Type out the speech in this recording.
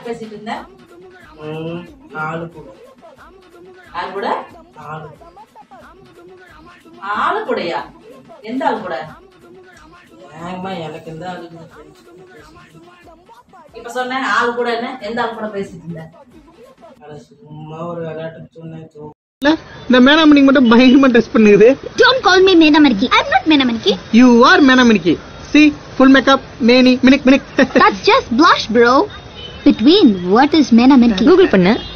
பேசிட்டு இருந்த ம், ஆளு கூட யார் கூட ஆளு ஆளு கூடயா எந்த ஆள் கூட ஏங்கம்மா எனக்கு இந்த ஆளு இப்ப சொன்னேன் ஆளு கூட என்ன எந்த ஆள் கூட பேசிட்டு இருந்த அட சும்மா ஒரு விளையாட்டுக்கு சொன்னேன் சோ இந்த மேனாமணிக்கு மட்டும் பயங்கரமா டெஸ்ட் பண்ணுது Don't call me Menamaniki. I'm not Menamaniki. You are மேனாமணிக்கு சி ஃபுல் மேக்கப் மேனி மினிக் மினிக் That's just blush, bro. Between what is Menamaniki? Google பண்ண